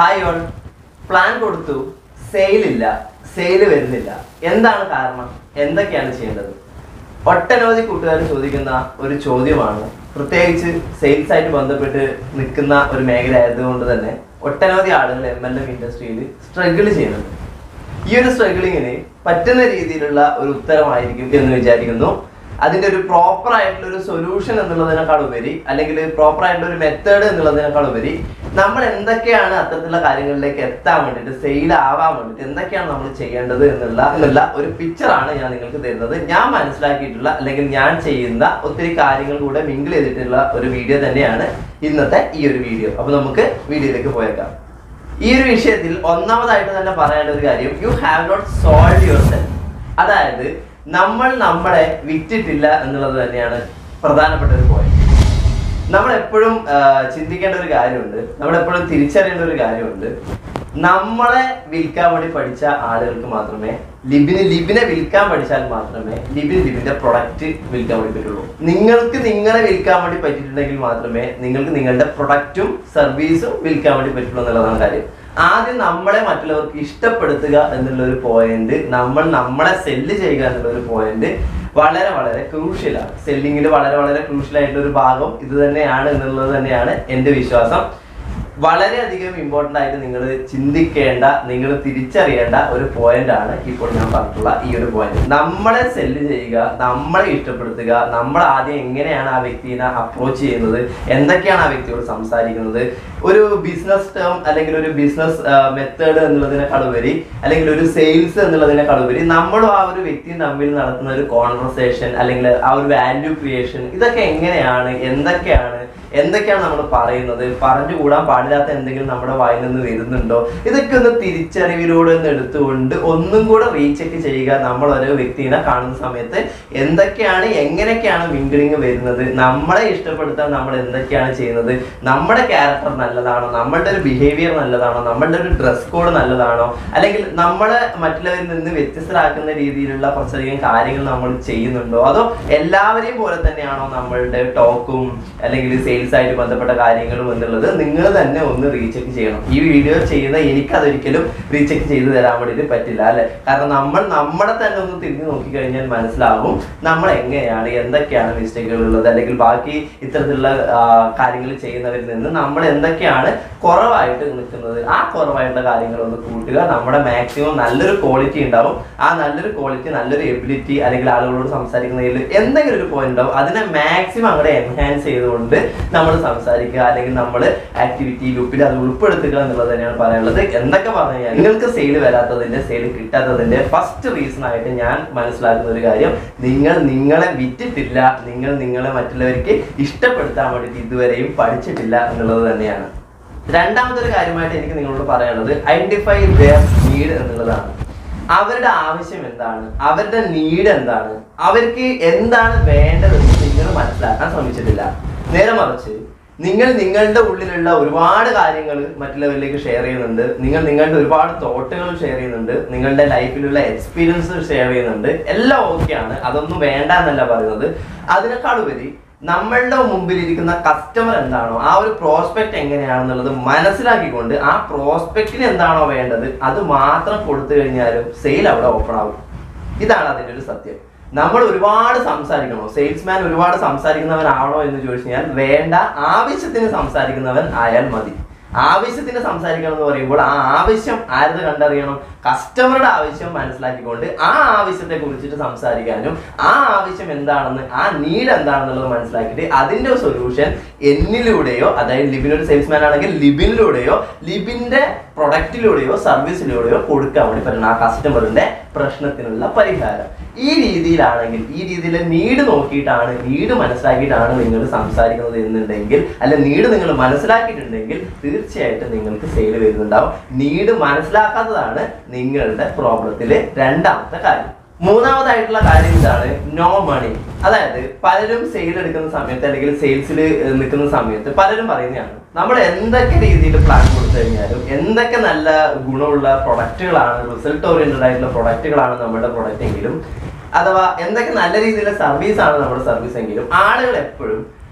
hi all plan കൊടുത്തു sale ഇല്ല sale വരുന്നില്ല എന്താണ് കാരണം എന്തൊക്കെയാണ് ചെയ്യേണ്ടത് ഒട്ടനവധി കൂട്ടുകാർ ചോദിക്കുന്ന ഒരു ചോദ്യമാണ് പ്രത്യേകിച്ച് സെയിൽസ് ആയിട്ട് ബന്ധപ്പെട്ട് നിൽക്കുന്ന ഒരു മേഖല ആയതുകൊണ്ട് തന്നെ ഒട്ടനവധി ആളുകൾ എം എൽ എം ഇൻഡസ്ട്രിയിൽ സ്ട്രഗിൾ ചെയ്യുന്നുണ്ട് ഈ ഒരു സ്ട്രഗിളിങ്ങിന് പറ്റുന്ന രീതിയിലുള്ള ഒരു ഉത്തരമായിരിക്കും എന്ന് വിചാരിക്കുന്നു അതിന്റെ ഒരു പ്രോപ്പർ ആയിട്ടുള്ള ഒരു സൊല്യൂഷൻ എന്നുള്ളതിനേക്കാൾ ഉപരി അല്ലെങ്കിൽ പ്രോപ്പർ ആയിട്ടുള്ള ഒരു മെത്തേഡ് എന്നുള്ളതിനേക്കാൾ ഉപരി നമ്മൾ എന്തൊക്കെയാണ് അത്തരത്തിലുള്ള കാര്യങ്ങളിലേക്ക് എത്താൻ വേണ്ടിയിട്ട് സെയിൽ ആവാൻ വേണ്ടിയിട്ട് എന്തൊക്കെയാണ് നമ്മൾ ചെയ്യേണ്ടത് എന്നുള്ള എന്നുള്ള ഒരു പിക്ചറാണ് ഞാൻ നിങ്ങൾക്ക് തരുന്നത് ഞാൻ മനസ്സിലാക്കിയിട്ടുള്ള അല്ലെങ്കിൽ ഞാൻ ചെയ്യുന്ന ഒത്തിരി കാര്യങ്ങൾ കൂടെ മിങ്കിൾ ചെയ്തിട്ടുള്ള ഒരു വീഡിയോ തന്നെയാണ് ഇന്നത്തെ ഈ ഒരു വീഡിയോ അപ്പൊ നമുക്ക് വീഡിയോയിലേക്ക് പോയേക്കാം ഈ ഒരു വിഷയത്തിൽ ഒന്നാമതായിട്ട് തന്നെ പറയേണ്ട ഒരു കാര്യം you have not solve yourself അതായത് നമ്മൾ നമ്മളെ വിറ്റിട്ടില്ല എന്നുള്ളത് തന്നെയാണ് പ്രധാനപ്പെട്ട ഒരു പോയിന്റ് നമ്മൾ എപ്പോഴും ചിന്തിക്കേണ്ട ഒരു കാര്യമുണ്ട് നമ്മൾ എപ്പോഴും തിരിച്ചറിയേണ്ട ഒരു കാര്യമുണ്ട് നമ്മളെ വിൽക്കാൻ വേണ്ടി പഠിച്ച ആളുകൾക്ക് മാത്രമേ ലിബിന് ലിബിനെ വിൽക്കാൻ പഠിച്ചാൽ മാത്രമേ ലിബിന് ലിബിന്റെ പ്രൊഡക്റ്റ് വിൽക്കാൻ വേണ്ടി പറ്റുള്ളൂ നിങ്ങൾക്ക് നിങ്ങളെ വിൽക്കാൻ വേണ്ടി പറ്റിയിട്ടുണ്ടെങ്കിൽ മാത്രമേ നിങ്ങൾക്ക് നിങ്ങളുടെ പ്രൊഡക്റ്റും സർവീസും വിൽക്കാൻ വേണ്ടി പറ്റുള്ളൂ എന്നുള്ളതാണ് കാര്യം ആദ്യം നമ്മളെ മറ്റുള്ളവർക്ക് ഇഷ്ടപ്പെടുത്തുക എന്നുള്ള ഒരു പോയിന്റ് നമ്മൾ നമ്മളെ സെല്ല് ചെയ്യുക എന്നുള്ള ഒരു പോയിന്റ് വളരെ വളരെ ക്രൂഷ്യലാണ് സെല്ലിങ്ങിൽ വളരെ വളരെ ക്രൂഷ്യൽ ആയിട്ടുള്ള ഒരു ഭാഗം ഇത് തന്നെയാണ് എന്നുള്ളത് തന്നെയാണ് എൻ്റെ വിശ്വാസം വളരെയധികം ഇമ്പോർട്ടൻ്റ് ആയിട്ട് നിങ്ങൾ ചിന്തിക്കേണ്ട നിങ്ങൾ തിരിച്ചറിയേണ്ട ഒരു പോയിന്റ് ആണ് ഇപ്പോൾ ഞാൻ പറഞ്ഞിട്ടുള്ള ഈ ഒരു പോയിന്റ് നമ്മളെ സെല്ല് ചെയ്യുക നമ്മളെ ഇഷ്ടപ്പെടുത്തുക നമ്മൾ ആദ്യം എങ്ങനെയാണ് ആ വ്യക്തിനെ അപ്രോച്ച് ചെയ്യുന്നത് എന്തൊക്കെയാണ് ആ വ്യക്തിയോട് സംസാരിക്കുന്നത് ഒരു ബിസിനസ് ടേം അല്ലെങ്കിൽ ഒരു ബിസിനസ് മെത്തേഡ് എന്നുള്ളതിനേക്കാൾ ഉപരി അല്ലെങ്കിൽ ഒരു സെയിൽസ് എന്നുള്ളതിനേക്കാൾ ഉപരി നമ്മളും ആ ഒരു വ്യക്തിയും തമ്മിൽ നടത്തുന്ന ഒരു കോൺവെർസേഷൻ അല്ലെങ്കിൽ ആ ഒരു വാല്യൂ ക്രിയേഷൻ ഇതൊക്കെ എങ്ങനെയാണ് എന്തൊക്കെയാണ് എന്തൊക്കെയാണ് നമ്മൾ പറയുന്നത് പറഞ്ഞുകൂടാൻ പാടില്ലാത്ത എന്തെങ്കിലും നമ്മുടെ വായിൽ നിന്ന് വരുന്നുണ്ടോ ഇതൊക്കെ ഒന്ന് തിരിച്ചറിവിലൂടെ ഒന്ന് എടുത്തുകൊണ്ട് ഒന്നും കൂടെ റീചെക്ക് ചെയ്യുക നമ്മൾ ഓരോ വ്യക്തിനെ കാണുന്ന സമയത്ത് എന്തൊക്കെയാണ് എങ്ങനെയൊക്കെയാണ് മിങ്കിളിങ് വരുന്നത് നമ്മളെ ഇഷ്ടപ്പെടുത്താൻ നമ്മൾ എന്തൊക്കെയാണ് ചെയ്യുന്നത് നമ്മുടെ ക്യാരക്ടർ നല്ലതാണോ നമ്മളുടെ ഒരു ബിഹേവിയർ നല്ലതാണോ നമ്മളുടെ ഒരു ഡ്രസ് കോഡ് നല്ലതാണോ അല്ലെങ്കിൽ നമ്മളെ മറ്റുള്ളവരിൽ നിന്ന് വ്യത്യസ്തരാക്കുന്ന രീതിയിലുള്ള കുറച്ചധികം കാര്യങ്ങൾ നമ്മൾ ചെയ്യുന്നുണ്ടോ അതോ എല്ലാവരെയും പോലെ തന്നെയാണോ നമ്മളുടെ ടോക്കും അല്ലെങ്കിൽ സെയിൽസ് ആയിട്ട് ബന്ധപ്പെട്ട കാര്യങ്ങളും എന്നുള്ളത് നിങ്ങൾ തന്നെ ഒന്ന് റീചെക്ക് ചെയ്യണം ഈ വീഡിയോ ചെയ്യുന്ന എനിക്ക് അതൊരിക്കലും റീചെക്ക് ചെയ്ത് തരാൻ വേണ്ടിയിട്ട് പറ്റില്ല അല്ലെ കാരണം നമ്മൾ നമ്മളെ തന്നെ ഒന്ന് തിരിഞ്ഞു നോക്കിക്കഴിഞ്ഞാൽ മനസ്സിലാവും നമ്മൾ എങ്ങനെയാണ് എന്തൊക്കെയാണ് മിസ്റ്റേക്കുകൾ ഉള്ളത് അല്ലെങ്കിൽ ബാക്കി ഇത്തരത്തിലുള്ള കാര്യങ്ങൾ ചെയ്യുന്നവരിൽ നിന്ന് നമ്മൾ എന്തൊക്കെയാണ് കുറവായിട്ട് നിൽക്കുന്നത് ആ കുറവായിട്ടുള്ള കാര്യങ്ങൾ ഒന്ന് കൂട്ടുക നമ്മുടെ മാക്സിമം നല്ലൊരു ക്വാളിറ്റി ഉണ്ടാവും ആ നല്ലൊരു ക്വാളിറ്റി നല്ലൊരു എബിലിറ്റി അല്ലെങ്കിൽ ആളുകളോട് സംസാരിക്കുന്നതിൽ എന്തെങ്കിലും ഒരു പോയിന്റ് ഉണ്ടാവും അതിനെ മാക്സിമം അങ്ങോട്ട് എൻഹാൻസ് ചെയ്തുകൊണ്ട് നമ്മൾ സംസാരിക്കുക അല്ലെങ്കിൽ നമ്മൾ ആക്ടിവിറ്റി ഗ്രൂപ്പിൽ അത് ഉൾപ്പെടുത്തുക എന്നുള്ളത് തന്നെയാണ് പറയാനുള്ളത് എന്തൊക്കെ പറഞ്ഞു കഴിഞ്ഞാൽ നിങ്ങൾക്ക് സെയിൽ വരാത്തതിന്റെ സെയിൽ കിട്ടാത്തതിന്റെ ഫസ്റ്റ് റീസൺ ആയിട്ട് ഞാൻ മനസ്സിലാക്കുന്ന ഒരു കാര്യം നിങ്ങൾ നിങ്ങളെ വിറ്റിട്ടില്ല നിങ്ങൾ നിങ്ങളെ മറ്റുള്ളവർക്ക് ഇഷ്ടപ്പെടുത്താൻ വേണ്ടിയിട്ട് ഇതുവരെയും പഠിച്ചിട്ടില്ല എന്നുള്ളത് തന്നെയാണ് രണ്ടാമത്തെ ഒരു കാര്യമായിട്ട് എനിക്ക് നിങ്ങളോട് പറയാനുള്ളത് ഐഡന്റിഫൈ ദർ നീഡ് എന്നുള്ളതാണ് അവരുടെ ആവശ്യം എന്താണ് അവരുടെ നീഡ് എന്താണ് അവർക്ക് എന്താണ് വേണ്ടതെന്ന് നിങ്ങൾ മനസ്സിലാക്കാൻ ശ്രമിച്ചിട്ടില്ല നേരെ മറിച്ച് നിങ്ങൾ നിങ്ങളുടെ ഉള്ളിലുള്ള ഒരുപാട് കാര്യങ്ങൾ മറ്റുള്ളവരിലേക്ക് ഷെയർ ചെയ്യുന്നുണ്ട് നിങ്ങൾ നിങ്ങളുടെ ഒരുപാട് തോട്ടുകൾ ഷെയർ ചെയ്യുന്നുണ്ട് നിങ്ങളുടെ ലൈഫിലുള്ള എക്സ്പീരിയൻസ് ഷെയർ ചെയ്യുന്നുണ്ട് എല്ലാം ഓക്കെയാണ് അതൊന്നും വേണ്ട എന്നല്ല പറയുന്നത് അതിനേക്കാൾ ഉപരി നമ്മളുടെ മുമ്പിൽ ഇരിക്കുന്ന കസ്റ്റമർ എന്താണോ ആ ഒരു പ്രോസ്പെക്ട് എങ്ങനെയാണെന്നുള്ളത് മനസ്സിലാക്കിക്കൊണ്ട് ആ പ്രോസ്പെക്റ്റിന് എന്താണോ വേണ്ടത് അത് മാത്രം കൊടുത്തു കഴിഞ്ഞാലും സെയിൽ അവിടെ ഓപ്പൺ ആവും ഇതാണ് അതിൻ്റെ ഒരു സത്യം നമ്മൾ ഒരുപാട് സംസാരിക്കണോ സെയിൽസ്മാൻ ഒരുപാട് സംസാരിക്കുന്നവനാണോ എന്ന് ചോദിച്ചു കഴിഞ്ഞാൽ വേണ്ട ആവശ്യത്തിന് സംസാരിക്കുന്നവൻ ആയാൽ മതി ആവശ്യത്തിന് സംസാരിക്കണം എന്ന് പറയുമ്പോൾ ആ ആവശ്യം ആരത് കണ്ടറിയണം കസ്റ്റമറുടെ ആവശ്യം മനസ്സിലാക്കിക്കൊണ്ട് ആ ആവശ്യത്തെ കുറിച്ചിട്ട് സംസാരിക്കാനും ആ ആവശ്യം എന്താണെന്ന് ആ നീഡ് എന്താണെന്നുള്ളത് മനസ്സിലാക്കിയിട്ട് അതിന്റെ സൊല്യൂഷൻ എന്നിലൂടെയോ അതായത് ലിബിൻ ഒരു സെയിൽസ്മാൻ ആണെങ്കിൽ ലിബിനിലൂടെയോ ലിബിന്റെ പ്രൊഡക്റ്റിലൂടെയോ സർവീസിലൂടെയോ കൊടുക്കാൻ വേണ്ടി പറ്റണം ആ കസ്റ്റമറിന്റെ പ്രശ്നത്തിനുള്ള പരിഹാരം ഈ രീതിയിലാണെങ്കിൽ ഈ രീതിയിൽ നീഡ് നോക്കിയിട്ടാണ് നീഡ് മനസ്സിലാക്കിയിട്ടാണ് നിങ്ങൾ സംസാരിക്കുന്നത് എന്നുണ്ടെങ്കിൽ അല്ല നീഡ് നിങ്ങൾ മനസ്സിലാക്കിയിട്ടുണ്ടെങ്കിൽ തീർച്ചയായിട്ടും നിങ്ങൾക്ക് സെയിൽ വരുന്നുണ്ടാവും നീഡ് മനസ്സിലാക്കാത്തതാണ് നിങ്ങളുടെ പ്രോബ്ലത്തിലെ രണ്ടാമത്തെ കാര്യം മൂന്നാമതായിട്ടുള്ള കാര്യം ഇതാണ് നോ മണി അതായത് പലരും സെയിൽ എടുക്കുന്ന സമയത്ത് അല്ലെങ്കിൽ സെയിൽസിൽ നിൽക്കുന്ന സമയത്ത് പലരും പറയുന്നതാണ് നമ്മൾ എന്തൊക്കെ രീതിയിൽ പ്ലാൻ കൊടുത്തു കഴിഞ്ഞാലും എന്തൊക്കെ നല്ല ഗുണമുള്ള പ്രൊഡക്റ്റുകളാണ് റിസൾട്ട് ഓറിയന്റഡ് ആയിട്ടുള്ള പ്രൊഡക്റ്റുകളാണ് നമ്മുടെ പ്രൊഡക്റ്റ് എങ്കിലും അഥവാ എന്തൊക്കെ നല്ല രീതിയിലുള്ള സർവീസ് ആണ് നമ്മുടെ സർവീസ് എങ്കിലും ആളുകൾ എപ്പോഴും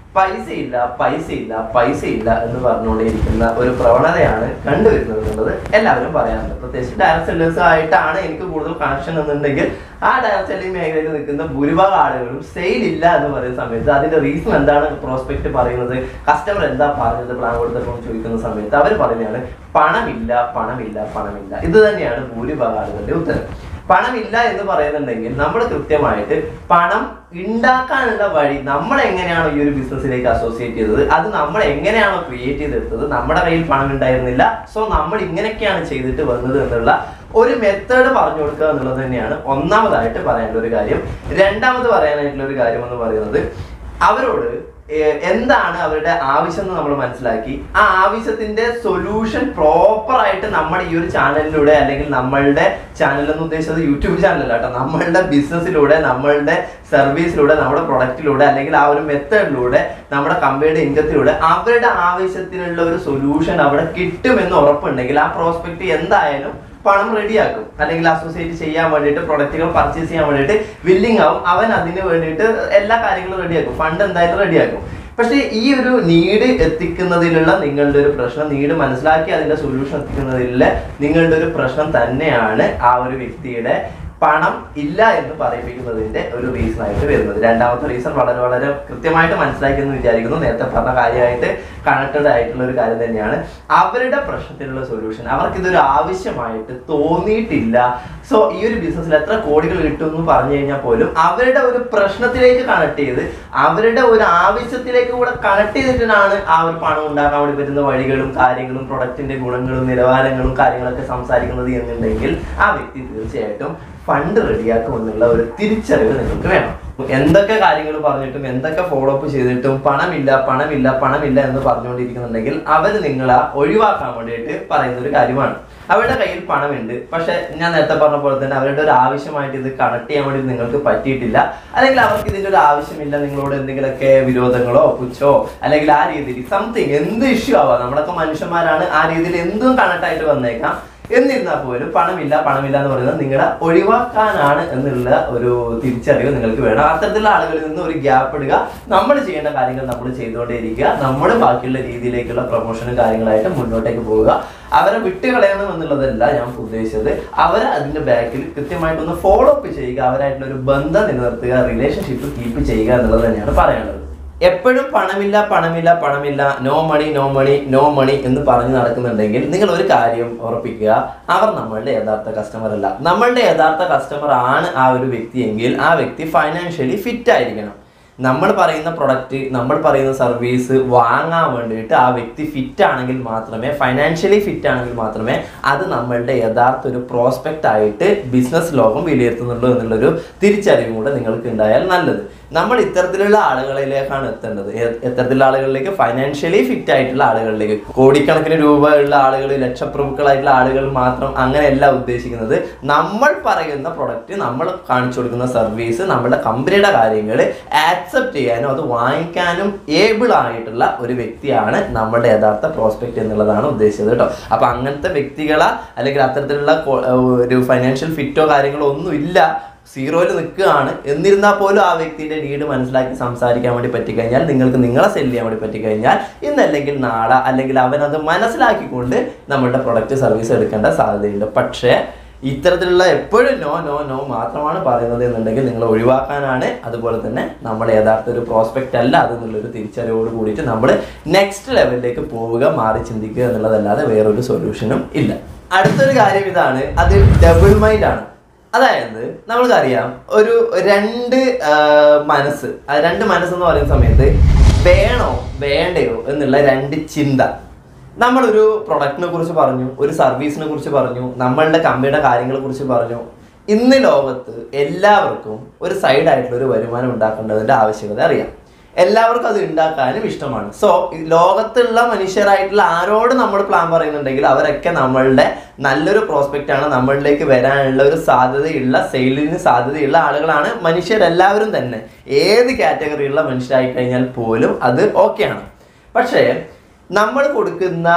പൈസ ഇല്ല പൈസ ഇല്ല പൈസ ഇല്ല എന്ന് പറഞ്ഞുകൊണ്ടിരിക്കുന്ന ഒരു പ്രവണതയാണ് കണ്ടുവരുന്നത് എന്നുള്ളത് എല്ലാവരും പറയാറുണ്ട് പ്രത്യേകിച്ച് ഡയറക്ട് സെല്ലേഴ്സ് ആയിട്ടാണ് എനിക്ക് കൂടുതൽ കണക്ഷൻ എന്നുണ്ടെങ്കിൽ ആ ഡയറക്ട് സെല്ലിംഗ് മേഖലയിൽ നിൽക്കുന്ന ഭൂരിഭാഗം ആളുകളും സെയിൽ ഇല്ല എന്ന് പറയുന്ന സമയത്ത് അതിന്റെ റീസൺ എന്താണ് പ്രോസ്പെക്ട് പറയുന്നത് കസ്റ്റമർ എന്താ പറഞ്ഞത് പ്ലാൻ കൊടുത്തപ്പോൾ ചോദിക്കുന്ന സമയത്ത് അവർ പറയുന്നതാണ് പണമില്ല പണമില്ല പണമില്ല ഇത് തന്നെയാണ് ഭൂരിഭാഗം ആളുകളുടെ ഉത്തരം പണമില്ല എന്ന് പറയുന്നുണ്ടെങ്കിൽ നമ്മൾ കൃത്യമായിട്ട് പണം ഉണ്ടാക്കാനുള്ള വഴി നമ്മൾ എങ്ങനെയാണോ ഈ ഒരു ബിസിനസ്സിലേക്ക് അസോസിയേറ്റ് ചെയ്തത് അത് നമ്മൾ എങ്ങനെയാണോ ക്രിയേറ്റ് ചെയ്തെടുത്തത് നമ്മുടെ കയ്യിൽ പണം ഉണ്ടായിരുന്നില്ല സോ നമ്മൾ ഇങ്ങനെയൊക്കെയാണ് ചെയ്തിട്ട് വന്നത് എന്നുള്ള ഒരു മെത്തേഡ് പറഞ്ഞു കൊടുക്കുക എന്നുള്ളത് തന്നെയാണ് ഒന്നാമതായിട്ട് പറയാനുള്ള ഒരു കാര്യം രണ്ടാമത് പറയാനായിട്ടുള്ള ഒരു കാര്യം എന്ന് പറയുന്നത് അവരോട് ഏർ എന്താണ് അവരുടെ ആവശ്യം എന്ന് നമ്മൾ മനസ്സിലാക്കി ആ ആവശ്യത്തിന്റെ സൊല്യൂഷൻ പ്രോപ്പർ ആയിട്ട് നമ്മുടെ ഈ ഒരു ചാനലിലൂടെ അല്ലെങ്കിൽ നമ്മളുടെ ചാനൽ എന്ന് ഉദ്ദേശിച്ചത് യൂട്യൂബ് ചാനലല്ല കേട്ടോ നമ്മളുടെ ബിസിനസ്സിലൂടെ നമ്മളുടെ സർവീസിലൂടെ നമ്മുടെ പ്രൊഡക്റ്റിലൂടെ അല്ലെങ്കിൽ ആ ഒരു മെത്തേഡിലൂടെ നമ്മുടെ കമ്പനിയുടെ ഇൻകത്തിലൂടെ അവരുടെ ആവശ്യത്തിനുള്ള ഒരു സൊല്യൂഷൻ അവിടെ കിട്ടുമെന്ന് ഉറപ്പുണ്ടെങ്കിൽ ആ പ്രോസ്പെക്ട് എന്തായാലും പണം റെഡിയാക്കും അല്ലെങ്കിൽ അസോസിയേറ്റ് ചെയ്യാൻ വേണ്ടിയിട്ട് പ്രൊഡക്റ്റുകൾ പർച്ചേസ് ചെയ്യാൻ വേണ്ടിയിട്ട് വില്ലിംഗ് ആവും അവൻ അതിന് വേണ്ടിയിട്ട് എല്ലാ കാര്യങ്ങളും റെഡിയാക്കും ഫണ്ട് എന്തായാലും റെഡിയാക്കും പക്ഷേ ഈ ഒരു നീഡ് എത്തിക്കുന്നതിലുള്ള നിങ്ങളുടെ ഒരു പ്രശ്നം നീഡ് മനസ്സിലാക്കി അതിന്റെ സൊല്യൂഷൻ എത്തിക്കുന്നതിലുള്ള നിങ്ങളുടെ ഒരു പ്രശ്നം തന്നെയാണ് ആ ഒരു വ്യക്തിയുടെ പണം ഇല്ല എന്ന് പറയിപ്പിക്കുന്നതിന്റെ ഒരു റീസൺ ആയിട്ട് വരുന്നത് രണ്ടാമത്തെ റീസൺ വളരെ വളരെ കൃത്യമായിട്ട് മനസ്സിലാക്കി എന്ന് വിചാരിക്കുന്നു നേരത്തെ പറഞ്ഞ കാര്യമായിട്ട് കണക്റ്റഡ് ആയിട്ടുള്ള ഒരു കാര്യം തന്നെയാണ് അവരുടെ പ്രശ്നത്തിനുള്ള സൊല്യൂഷൻ അവർക്ക് ഇതൊരു ആവശ്യമായിട്ട് തോന്നിയിട്ടില്ല സോ ഈ ഒരു ബിസിനസ്സിൽ എത്ര കോടികൾ കിട്ടും എന്ന് പറഞ്ഞു കഴിഞ്ഞാൽ പോലും അവരുടെ ഒരു പ്രശ്നത്തിലേക്ക് കണക്ട് ചെയ്ത് അവരുടെ ഒരു ആവശ്യത്തിലേക്ക് കൂടെ കണക്ട് ചെയ്തിട്ടാണ് ആ ഒരു പണം ഉണ്ടാക്കാൻ വേണ്ടി പറ്റുന്ന വഴികളും കാര്യങ്ങളും പ്രൊഡക്റ്റിന്റെ ഗുണങ്ങളും നിലവാരങ്ങളും കാര്യങ്ങളൊക്കെ സംസാരിക്കുന്നത് എന്നുണ്ടെങ്കിൽ ആ വ്യക്തി തീർച്ചയായിട്ടും ഫണ്ട് റെഡിയാക്കും എന്നുള്ള ഒരു തിരിച്ചറിവ് നിങ്ങൾക്ക് വേണം എന്തൊക്കെ കാര്യങ്ങൾ പറഞ്ഞിട്ടും എന്തൊക്കെ ഫോളോ അപ്പ് ചെയ്തിട്ടും പണമില്ല പണമില്ല പണമില്ല എന്ന് പറഞ്ഞുകൊണ്ടിരിക്കുന്നുണ്ടെങ്കിൽ അവർ നിങ്ങളെ ഒഴിവാക്കാൻ വേണ്ടിയിട്ട് പറയുന്ന ഒരു കാര്യമാണ് അവരുടെ കയ്യിൽ പണമുണ്ട് പക്ഷെ ഞാൻ നേരത്തെ പറഞ്ഞ പോലെ തന്നെ അവരുടെ ഒരു ആവശ്യമായിട്ട് ഇത് കണക്ട് ചെയ്യാൻ വേണ്ടി നിങ്ങൾക്ക് പറ്റിയിട്ടില്ല അല്ലെങ്കിൽ അവർക്ക് ഇതിന്റെ ഒരു ആവശ്യമില്ല നിങ്ങളോട് എന്തെങ്കിലുമൊക്കെ വിരോധങ്ങളോ പുച്ഛോ അല്ലെങ്കിൽ ആ രീതിയിൽ സംതിങ് എന്ത് ഇഷ്യൂ ആവാം നമ്മളൊക്കെ മനുഷ്യന്മാരാണ് ആ രീതിയിൽ എന്തും കണക്ട് ആയിട്ട് വന്നേക്കാം എന്നിരുന്നാൽ പോലും പണമില്ല പണമില്ല എന്ന് പറയുന്നത് നിങ്ങളെ ഒഴിവാക്കാനാണ് എന്നുള്ള ഒരു തിരിച്ചറിവ് നിങ്ങൾക്ക് വേണം അത്തരത്തിലുള്ള ആളുകളിൽ നിന്ന് ഒരു ഗ്യാപ്പ് ഇടുക നമ്മൾ ചെയ്യേണ്ട കാര്യങ്ങൾ നമ്മൾ ചെയ്തുകൊണ്ടേയിരിക്കുക നമ്മൾ ബാക്കിയുള്ള രീതിയിലേക്കുള്ള പ്രൊമോഷനും കാര്യങ്ങളായിട്ട് മുന്നോട്ടേക്ക് പോവുക അവരെ വിട്ടുകളയണം എന്നുള്ളതല്ല ഞാൻ ഉദ്ദേശിച്ചത് അവരെ അതിന്റെ ബാക്കിൽ കൃത്യമായിട്ടൊന്ന് ഫോളോ അപ്പ് ചെയ്യുക അവരായിട്ടുള്ള ഒരു ബന്ധം നിലനിർത്തുക റിലേഷൻഷിപ്പ് കീപ്പ് ചെയ്യുക എന്നുള്ളത് തന്നെയാണ് പറയാനുള്ളത് എപ്പോഴും പണമില്ല പണമില്ല പണമില്ല no money no money no money എന്ന് പറഞ്ഞു നടക്കുന്നുണ്ടെങ്കിൽ നിങ്ങൾ ഒരു കാര്യം ഉറപ്പിക്കുക അവർ നമ്മളുടെ യഥാർത്ഥ കസ്റ്റമർ അല്ല നമ്മളുടെ യഥാർത്ഥ കസ്റ്റമർ ആണ് ആ ഒരു വ്യക്തിയെങ്കിൽ ആ വ്യക്തി ഫൈനാൻഷ്യലി ഫിറ്റ് ആയിരിക്കണം നമ്മൾ പറയുന്ന പ്രൊഡക്റ്റ് നമ്മൾ പറയുന്ന സർവീസ് വാങ്ങാൻ വേണ്ടിയിട്ട് ആ വ്യക്തി ഫിറ്റ് ആണെങ്കിൽ മാത്രമേ ഫൈനാൻഷ്യലി ഫിറ്റ് ആണെങ്കിൽ മാത്രമേ അത് നമ്മളുടെ യഥാർത്ഥ ഒരു പ്രോസ്പെക്റ്റ് ആയിട്ട് ബിസിനസ് ലോകം വിലയിരുത്തുന്നുള്ളൂ എന്നുള്ളൊരു തിരിച്ചറിവും കൂടെ നിങ്ങൾക്ക് ഉണ്ടായാൽ നല്ലത് നമ്മൾ ഇത്തരത്തിലുള്ള ആളുകളിലേക്കാണ് എത്തേണ്ടത് എ- എത്തരത്തിലുള്ള ആളുകളിലേക്ക് ഫൈനാൻഷ്യലി ഫിറ്റ് ആയിട്ടുള്ള ആളുകളിലേക്ക് കോടിക്കണക്കിന് രൂപ ഉള്ള ആളുകൾ ലക്ഷപ്രഭുക്കളായിട്ടുള്ള ആളുകൾ മാത്രം അങ്ങനെയല്ല ഉദ്ദേശിക്കുന്നത് നമ്മൾ പറയുന്ന പ്രൊഡക്റ്റ് നമ്മൾ കാണിച്ചു കൊടുക്കുന്ന സർവീസ് നമ്മുടെ കമ്പനിയുടെ കാര്യങ്ങൾ ആക്സെപ്റ്റ് ചെയ്യാനും അത് വാങ്ങിക്കാനും ഏബിൾ ആയിട്ടുള്ള ഒരു വ്യക്തിയാണ് നമ്മുടെ യഥാർത്ഥ പ്രോസ്പെക്ട് എന്നുള്ളതാണ് ഉദ്ദേശിച്ചത് കേട്ടോ അപ്പൊ അങ്ങനത്തെ വ്യക്തികളെ അല്ലെങ്കിൽ അത്തരത്തിലുള്ള കൊ- ഒരു ഫൈനാൻഷ്യൽ ഫിറ്റോ കാര്യങ്ങളോ ഒന്നും ഇല്ല സീറോയിൽ നിൽക്കുകയാണ് എന്നിരുന്നാൽ പോലും ആ വ്യക്തിയുടെ നീഡ് മനസ്സിലാക്കി സംസാരിക്കാൻ വേണ്ടി പറ്റിക്കഴിഞ്ഞാൽ നിങ്ങൾക്ക് നിങ്ങളെ സെല് ചെയ്യാൻ വേണ്ടി പറ്റിക്കഴിഞ്ഞാൽ ഇന്നല്ലെങ്കിൽ നാളെ അല്ലെങ്കിൽ അവനത് മനസ്സിലാക്കിക്കൊണ്ട് നമ്മളുടെ പ്രൊഡക്റ്റ് സർവീസ് എടുക്കേണ്ട സാധ്യതയുണ്ട് പക്ഷേ ഇത്തരത്തിലുള്ള എപ്പോഴും നോ നോ നോ മാത്രമാണ് പറയുന്നത് എന്നുണ്ടെങ്കിൽ നിങ്ങൾ ഒഴിവാക്കാനാണ് അതുപോലെ തന്നെ നമ്മൾ യഥാർത്ഥ ഒരു പ്രോസ്പെക്റ്റ് അല്ല അതെന്നുള്ളൊരു തിരിച്ചറിവോട് കൂടിയിട്ട് നമ്മൾ നെക്സ്റ്റ് ലെവലിലേക്ക് പോവുക മാറി ചിന്തിക്കുക എന്നുള്ളതല്ലാതെ വേറൊരു സൊല്യൂഷനും ഇല്ല അടുത്തൊരു കാര്യം ഇതാണ് അത് ഡബിൾ മൈൻഡ് ആണ് അതായത് നമ്മൾക്കറിയാം ഒരു രണ്ട് ആ, മനസ്സ് ആ രണ്ട് മനസ്സെന്ന് പറയുന്ന സമയത്ത് വേണോ വേണ്ടയോ എന്നുള്ള രണ്ട് ചിന്ത നമ്മളൊരു പ്രൊഡക്റ്റിനെ കുറിച്ച് പറഞ്ഞു ഒരു സർവീസിനെ കുറിച്ച് പറഞ്ഞു നമ്മളുടെ കമ്പനിയുടെ കാര്യങ്ങളെ കുറിച്ച് പറഞ്ഞു ഇന്ന് ലോകത്ത് എല്ലാവർക്കും ഒരു സൈഡായിട്ടുള്ള ഒരു വരുമാനം ഉണ്ടാക്കേണ്ടതിന്റെ ആവശ്യകത അറിയാം എല്ലാവർക്കും അത് ഉണ്ടാക്കാനും ഇഷ്ടമാണ് സോ ലോകത്തുള്ള മനുഷ്യരായിട്ടുള്ള ആരോട് നമ്മൾ പ്ലാൻ പറയുന്നുണ്ടെങ്കിൽ അവരൊക്കെ നമ്മളുടെ നല്ലൊരു പ്രോസ്പെക്റ്റ് ആണ് നമ്മളിലേക്ക് വരാനുള്ള ഒരു സാധ്യതയുള്ള സെയിലിന് സാധ്യതയുള്ള ആളുകളാണ് മനുഷ്യരെല്ലാവരും തന്നെ ഏത് കാറ്റഗറിയുള്ള മനുഷ്യരായി കഴിഞ്ഞാൽ പോലും അത് ഓക്കെയാണ് പക്ഷേ നമ്മൾ കൊടുക്കുന്ന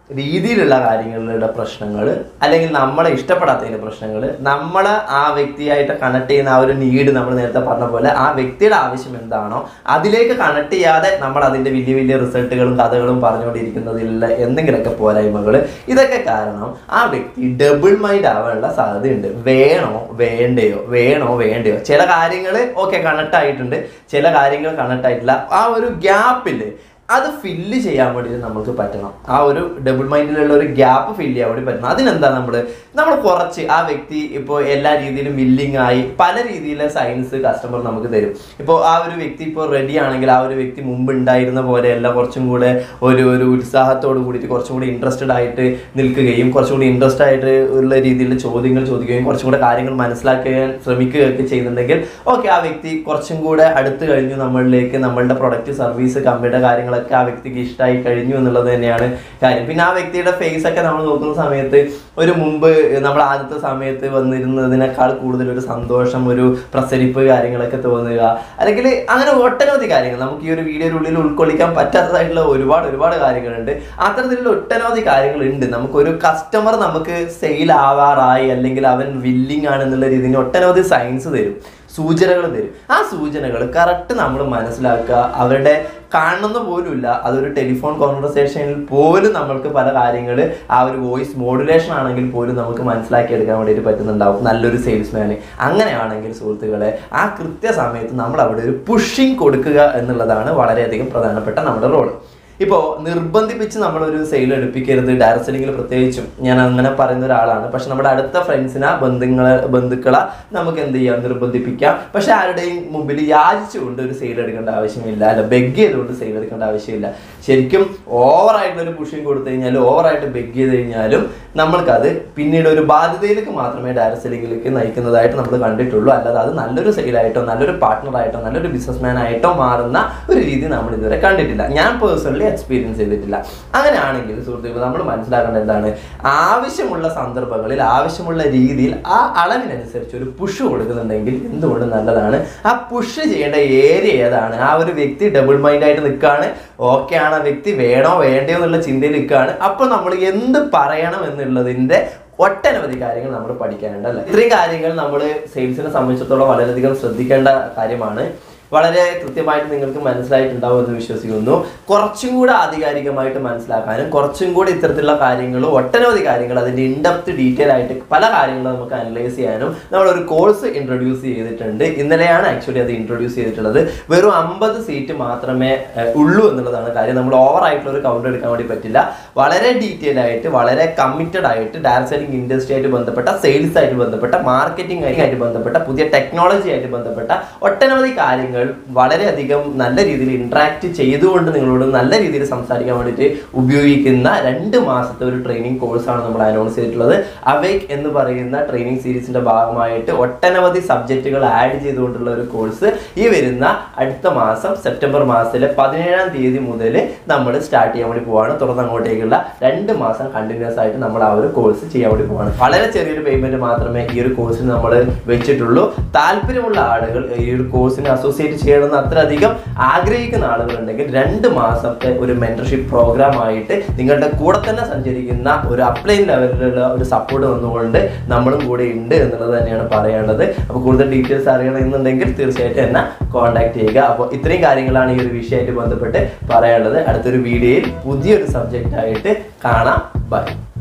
രീതിയിലുള്ള കാര്യങ്ങളുടെ പ്രശ്നങ്ങൾ അല്ലെങ്കിൽ നമ്മളെ ഇഷ്ടപ്പെടാത്തതിൻ്റെ പ്രശ്നങ്ങൾ നമ്മളെ ആ വ്യക്തിയായിട്ട് കണക്ട് ചെയ്യുന്ന ആ ഒരു നീഡ് നമ്മൾ നേരത്തെ പറഞ്ഞ പോലെ ആ വ്യക്തിയുടെ ആവശ്യം എന്താണോ അതിലേക്ക് കണക്ട് ചെയ്യാതെ നമ്മൾ അതിൻ്റെ വലിയ വലിയ റിസൾട്ടുകളും കഥകളും പറഞ്ഞുകൊണ്ടിരിക്കുന്നതിലുള്ള എന്തെങ്കിലുമൊക്കെ പോരായ്മകൾ ഇതൊക്കെ കാരണം ആ വ്യക്തി ഡബിൾ മൈൻഡ് ആവാനുള്ള സാധ്യതയുണ്ട് വേണോ വേണ്ടയോ വേണോ വേണ്ടയോ ചില കാര്യങ്ങൾ ഓക്കെ കണക്ട് ആയിട്ടുണ്ട് ചില കാര്യങ്ങൾ കണക്ട് ആയിട്ടില്ല ആ ഒരു ഗ്യാപ്പിൽ അത് ഫില്ല് ചെയ്യാൻ വേണ്ടിയിട്ട് നമുക്ക് പറ്റണം ആ ഒരു ഡബിൾ മൈൻഡിലുള്ള ഒരു ഗ്യാപ്പ് ഫില്ല് ചെയ്യാൻ വേണ്ടി പറ്റണം അതിനെന്താ നമ്മൾ നമ്മൾ കുറച്ച് ആ വ്യക്തി ഇപ്പോൾ എല്ലാ രീതിയിലും വില്ലിങ് ആയി പല രീതിയിലെ സയൻസ് കസ്റ്റമർ നമുക്ക് തരും ഇപ്പോൾ ആ ഒരു വ്യക്തി ഇപ്പോൾ റെഡി ആണെങ്കിൽ ആ ഒരു വ്യക്തി മുമ്പ് ഉണ്ടായിരുന്ന പോലെയല്ല കുറച്ചും കൂടെ ഒരു ഒരു ഉത്സാഹത്തോട് കൂടിയിട്ട് കുറച്ചും കൂടി ഇൻട്രസ്റ്റഡ് ആയിട്ട് നിൽക്കുകയും കുറച്ചും കൂടി ഇൻട്രസ്റ്റ് ആയിട്ട് ഉള്ള രീതിയിൽ ചോദ്യങ്ങൾ ചോദിക്കുകയും കുറച്ചും കൂടെ കാര്യങ്ങൾ മനസ്സിലാക്കാൻ ശ്രമിക്കുകയൊക്കെ ചെയ്യുന്നുണ്ടെങ്കിൽ ഓക്കെ ആ വ്യക്തി കുറച്ചും കൂടെ അടുത്ത് കഴിഞ്ഞു നമ്മളിലേക്ക് നമ്മളുടെ പ്രൊഡക്റ്റ് സർവീസ് കമ്പനിയുടെ കാര്യങ്ങളൊക്കെ ആ വ്യക്തിക്ക് ഇഷ്ടമായി കഴിഞ്ഞു എന്നുള്ളത് തന്നെയാണ് കാര്യം പിന്നെ ആ വ്യക്തിയുടെ ഫേസ് ഒക്കെ നമ്മൾ നോക്കുന്ന സമയത്ത് ഒരു മുമ്പ് നമ്മൾ ആദ്യത്തെ സമയത്ത് വന്നിരുന്നതിനേക്കാൾ കൂടുതൽ ഒരു സന്തോഷം ഒരു പ്രസരിപ്പ് കാര്യങ്ങളൊക്കെ തോന്നുക അല്ലെങ്കിൽ അങ്ങനെ ഒട്ടനവധി കാര്യങ്ങൾ നമുക്ക് ഈ ഒരു വീഡിയോയിലുള്ളിൽ ഉൾക്കൊള്ളിക്കാൻ പറ്റാത്തതായിട്ടുള്ള ഒരുപാട് ഒരുപാട് കാര്യങ്ങളുണ്ട് അത്തരത്തിലുള്ള ഒട്ടനവധി കാര്യങ്ങളുണ്ട് നമുക്കൊരു കസ്റ്റമർ നമുക്ക് സെയിൽ ആവാറായി അല്ലെങ്കിൽ അവൻ വില്ലിങ് ആണെന്നുള്ള രീതിയിൽ ഒട്ടനവധി സയൻസ് തരും സൂചനകൾ തരും ആ സൂചനകൾ കറക്റ്റ് നമ്മൾ മനസ്സിലാക്കുക അവരുടെ കാണുന്ന പോലുമില്ല അതൊരു ടെലിഫോൺ കോൺവെർസേഷനിൽ പോലും നമ്മൾക്ക് പല കാര്യങ്ങൾ ആ ഒരു വോയിസ് മോഡുലേഷൻ ആണെങ്കിൽ പോലും നമുക്ക് മനസ്സിലാക്കി എടുക്കാൻ വേണ്ടിയിട്ട് പറ്റുന്നുണ്ടാവും നല്ലൊരു സെയിൽസ്മാന് അങ്ങനെയാണെങ്കിൽ സുഹൃത്തുക്കളെ ആ കൃത്യസമയത്ത് നമ്മൾ അവിടെ ഒരു പുഷിങ് കൊടുക്കുക എന്നുള്ളതാണ് വളരെയധികം പ്രധാനപ്പെട്ട നമ്മുടെ റോള് ഇപ്പോൾ നിർബന്ധിപ്പിച്ച് നമ്മളൊരു സെയിൽ എടുപ്പിക്കരുത് ഡയറക്റ്റ് സെല്ലിങ്ങിൽ പ്രത്യേകിച്ചും ഞാൻ അങ്ങനെ പറയുന്ന ഒരാളാണ് പക്ഷെ നമ്മുടെ അടുത്ത ഫ്രണ്ട്സിനെ ബന്ധുങ്ങളെ ബന്ധുക്കളെ നമുക്ക് എന്ത് ചെയ്യാം നിർബന്ധിപ്പിക്കാം പക്ഷെ ആരുടെയും മുമ്പിൽ യാചിച്ചുകൊണ്ട് ഒരു സെയിൽ എടുക്കേണ്ട ആവശ്യമില്ല അല്ല ബെഗ് ചെയ്തുകൊണ്ട് സെയിൽ എടുക്കേണ്ട ആവശ്യമില്ല ശരിക്കും ഓവറായിട്ടുള്ള ഒരു പുഷിങ് കൊടുത്തു കഴിഞ്ഞാലും ഓവറായിട്ട് ബെഗ് ചെയ്ത് കഴിഞ്ഞാലും നമ്മൾക്കത് പിന്നീട് ഒരു ബാധ്യതയിലേക്ക് മാത്രമേ ഡയറക്റ്റ് സെല്ലിങ്ങിലേക്ക് നയിക്കുന്നതായിട്ട് നമ്മൾ കണ്ടിട്ടുള്ളൂ അല്ലാതെ അത് നല്ലൊരു സെയിലായിട്ടോ നല്ലൊരു പാർട്ട്ണറായിട്ടോ നല്ലൊരു ബിസിനസ്മാൻ ആയിട്ടോ മാറുന്ന ഒരു രീതി നമ്മൾ ഇതുവരെ കണ്ടിട്ടില്ല ഞാൻ പേഴ്സണലി എക്സ്പീരിയൻസ് ചെയ്തിട്ടില്ല അങ്ങനെയാണെങ്കിൽ സുഹൃത്തുക്കൾ നമ്മൾ മനസ്സിലാക്കേണ്ടത് എന്താണ് ആവശ്യമുള്ള സന്ദർഭങ്ങളിൽ ആവശ്യമുള്ള രീതിയിൽ ആ അളവിനനുസരിച്ച് ഒരു പുഷ് കൊടുക്കുന്നുണ്ടെങ്കിൽ എന്തുകൊണ്ട് നല്ലതാണ് ആ പുഷ് ചെയ്യേണ്ട ഏരിയ ഏതാണ് ആ ഒരു വ്യക്തി ഡബിൾ മൈൻഡ് ആയിട്ട് നിൽക്കുകയാണ് ഓക്കെ ആണ് ആ വ്യക്തി വേണോ വേണ്ടയോ എന്നുള്ള ചിന്തയിൽ നിൽക്കുകയാണ് അപ്പോൾ നമ്മൾ എന്ത് പറയണം എന്നുള്ളതിൻ്റെ ഒട്ടനവധി കാര്യങ്ങൾ നമ്മൾ പഠിക്കാനുണ്ട് അല്ലേ ഇത്രയും കാര്യങ്ങൾ നമ്മൾ സെയിൽസിനെ സംബന്ധിച്ചിടത്തോളം വളരെയധികം ശ്രദ്ധിക്കേണ്ട കാര്യമാണ് വളരെ കൃത്യമായിട്ട് നിങ്ങൾക്ക് മനസ്സിലായിട്ടുണ്ടാവും എന്ന് വിശ്വസിക്കുന്നു കുറച്ചും കൂടെ ആധികാരികമായിട്ട് മനസ്സിലാക്കാനും കുറച്ചും കൂടെ ഇത്തരത്തിലുള്ള കാര്യങ്ങൾ ഒട്ടനവധി കാര്യങ്ങൾ അതിൻ്റെ ഇൻഡെപ്ത് ഡീറ്റെയിൽ ആയിട്ട് പല കാര്യങ്ങളും നമുക്ക് അനലൈസ് ചെയ്യാനും നമ്മൾ ഒരു കോഴ്സ് ഇൻട്രൊഡ്യൂസ് ചെയ്തിട്ടുണ്ട് ഇന്നലെയാണ് ആക്ച്വലി അത് ഇൻട്രൊഡ്യൂസ് ചെയ്തിട്ടുള്ളത് വെറും അമ്പത് സീറ്റ് മാത്രമേ ഏഹ്, ഉള്ളൂ എന്നുള്ളതാണ് കാര്യം നമ്മൾ ഓവർ ആയിട്ടുള്ള ഒരു കൗണ്ട് എടുക്കാൻ വേണ്ടി പറ്റില്ല വളരെ ഡീറ്റെയിൽ ആയിട്ട് വളരെ കമ്മിറ്റഡ് ആയിട്ട് ഡയറക്ട് സെല്ലിംഗ് ഇൻഡസ്ട്രി ആയിട്ട് ബന്ധപ്പെട്ട സെയിൽസ് ആയിട്ട് ബന്ധപ്പെട്ട മാർക്കറ്റിംഗ് ആയിട്ട് ബന്ധപ്പെട്ട പുതിയ ടെക്നോളജി ആയിട്ട് ബന്ധപ്പെട്ട ഒട്ടനവധി കാര്യങ്ങൾ വളരെയധികം നല്ല രീതിയിൽ ഇന്ററാക്ട് ചെയ്തുകൊണ്ട് നിങ്ങളോട് നല്ല രീതിയിൽ സംസാരിക്കാൻ വേണ്ടിയിട്ട് ഉപയോഗിക്കുന്ന രണ്ട് മാസത്തെ ഒരു ട്രെയിനിങ് കോഴ്സാണ് നമ്മൾ അനൗൺസ് ചെയ്തിട്ടുള്ളത് അവേക്ക് എന്ന് പറയുന്ന ട്രെയിനിങ് സീരീസിന്റെ ഭാഗമായിട്ട് ഒട്ടനവധി സബ്ജക്റ്റുകൾ ആഡ് ചെയ്തുകൊണ്ടുള്ള ഒരു കോഴ്സ് ഈ വരുന്ന അടുത്ത മാസം സെപ്റ്റംബർ മാസത്തിലെ പതിനേഴാം തീയതി മുതൽ നമ്മൾ സ്റ്റാർട്ട് ചെയ്യാൻ വേണ്ടി പോവാണ് തുടർന്ന് അങ്ങോട്ടേക്കുള്ള രണ്ട് മാസം കണ്ടിന്യൂസ് ആയിട്ട് നമ്മൾ ആ ഒരു കോഴ്സ് ചെയ്യാൻ വേണ്ടി പോവാണ് വളരെ ചെറിയൊരു പേയ്മെന്റ് മാത്രമേ ഈ ഒരു കോഴ്സിന് നമ്മൾ വെച്ചിട്ടുള്ളൂ താല്പര്യമുള്ള ആളുകൾ ഈ ഒരു കോഴ്സിനെ അസോസിയേറ്റ് ചെയ്യണമെന്ന് അത്രയധികം ആഗ്രഹിക്കുന്ന ആളുകളുണ്ടെങ്കിൽ രണ്ട് മാസത്തെ ഒരു മെന്റർഷിപ്പ് പ്രോഗ്രാം ആയിട്ട് നിങ്ങളുടെ കൂടെ തന്നെ സഞ്ചരിക്കുന്ന ഒരു അപ്ലൈൻ ലെവലിലുള്ള ഒരു സപ്പോർട്ട് വന്നുകൊണ്ട് നമ്മളും കൂടെ ഉണ്ട് എന്നുള്ളത് തന്നെയാണ് പറയേണ്ടത് അപ്പോൾ കൂടുതൽ ഡീറ്റെയിൽസ് അറിയണമെന്നുണ്ടെങ്കിൽ തീർച്ചയായിട്ടും എന്നെ കോൺടാക്ട് ചെയ്യുക അപ്പോൾ ഇത്രയും കാര്യങ്ങളാണ് ഈ ഒരു വിഷയമായിട്ട് ബന്ധപ്പെട്ട് പറയാനുള്ളത് അടുത്തൊരു വീഡിയോയിൽ പുതിയൊരു സബ്ജക്റ്റ് ആയിട്ട് കാണാം ബൈ